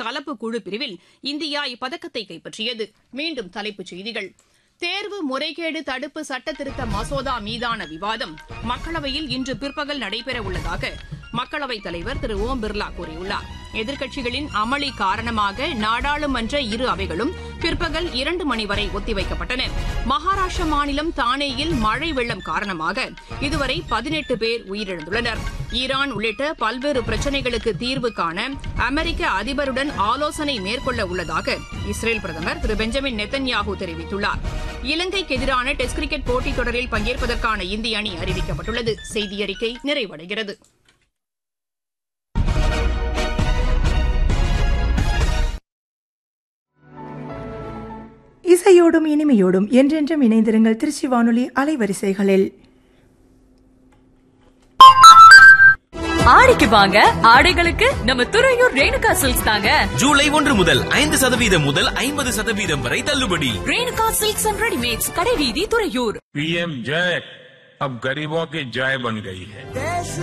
கலப்பு குழு பிரிவில் இந்தியா இப்பதக்கத்தை கைப்பற்றியது மீண்டும் தலைப்புச் செய்திகள் தேர்வு முறைகேடு தடுப்பு சட்டத்திருத்த மசோதா மீதான விவாதம் மக்களவையில் இன்று பிற்பகல் நடைபெறவுள்ளதாக மக்களவைத் தலைவர் திரு ஓம் பிர்லா கூறியுள்ளார் எதிர்க்கட்சிகளின் அமளி காரணமாக நாடாளுமன்ற இரு அவைகளும் பிற்பகல் இரண்டு மணி வரை ஒத்திவைக்கப்பட்டன மகாராஷ்டிர மாநிலம் தானேயில் மழை வெள்ளம் காரணமாக இதுவரை பதினெட்டு பேர் உயிரிழந்துள்ளனர் ஈரான் உள்ளிட்ட பல்வேறு பிரச்சினைகளுக்கு தீர்வு காண அமெரிக்க அதிபருடன் ஆலோசனை மேற்கொள்ள உள்ளதாக இஸ்ரேல் பிரதமர் திரு பெஞ்சமின் நெத்தன்யாகு தெரிவித்துள்ளார் இலங்கைக்கு எதிரான டெஸ்ட் கிரிக்கெட் போட்டித் தொடரில் பங்கேற்பதற்கான இந்திய அணி அறிவிக்கப்பட்டுள்ளது செய்தியறிக்கை நிறைவடைகிறது இசையோடும் இனிமையோடும் என்றென்றும் இணைந்திருங்கள் திருச்சி வானொலி அலைவரிசைகளில் ஆடிக்கு வாங்க ஆடைகளுக்கு நம்ம துறையூர் ரேணுகா சில்க்ஸ் தாங்க ஜூலை ஒன்று முதல் ஐந்து சதவீதம் முதல் ஐம்பது சதவீதம் வரை தள்ளுபடி ரேணுகா சில்க்ஸ் அண்ட் ரெடிமேட்ஸ் கடை வீதி துறையூர் पीएम जय अब गरीबों की जय बन गई है